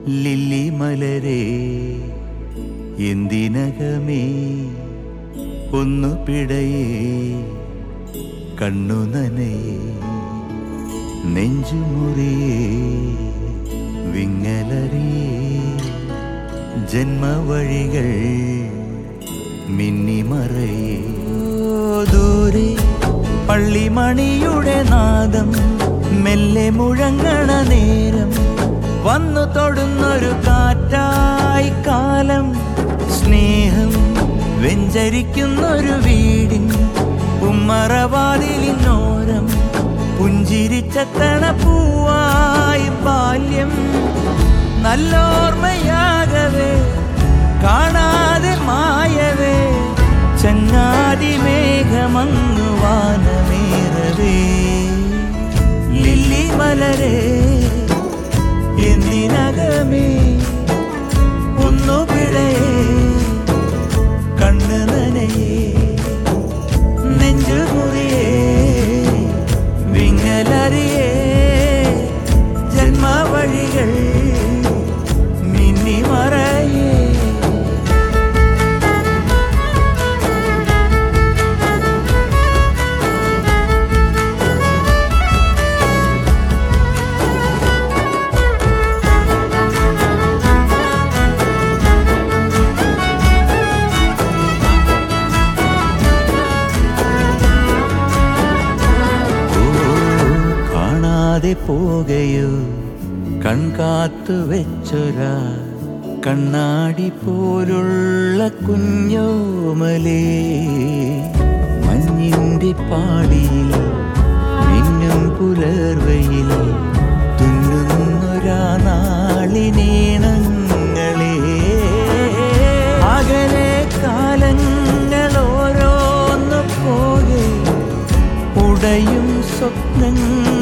lily മലരെ എന്തിനകമേ ഒന്നു പിടയേ കണ്ണു നനയേ നെഞ്ചുമുറിയേ വിങ്ങലറിയേ ജന്മവഴികൾ മിന്നിമറയേ ഓ, ദൂരെ പള്ളിമണിയുടെ നാദം മെല്ലെ മുഴങ്ങണ നേരം വന്നു തൊടുന്നൊരു കാറ്റായി കാലം സ്നേഹം വെഞ്ചരിക്കുന്നൊരു വീടിൻ ഉമ്മറവാതിലിനോരം പുഞ്ചിരിച്ചത്തണ പൂവായി ബാല്യം നല്ലോർമ്മയാകവേ കാണാതെ മായവേ ചങ്ങാതി മേഘമങ്ങു വാനമേറവേ ലില്ലി മലരെ എന്തിനകമേ ഒന്നു പിടയേ കണ്ണു നനയേ നെഞ്ചു മുറിയേ വിങ്ങലറിയേ ജന്മവഴികൾ മിന്നി മറയേ ഓ, കാണാതെ പോകയോ കൺകാത്തു വെച്ചൊരാ കണ്ണാടി പോലുള്ള കുഞ്ഞോമലേ മഞ്ഞിന്റെ പാടിയിൽ മിന്നും പുലർവയിൽ തുന്നുന്നൊരാ നാളിനീണങ്ങളേ അകലെ കാലങ്ങൾ ഓരോന്ന് പോകെ ഉടയും സ്വപ്നങ്ങൾ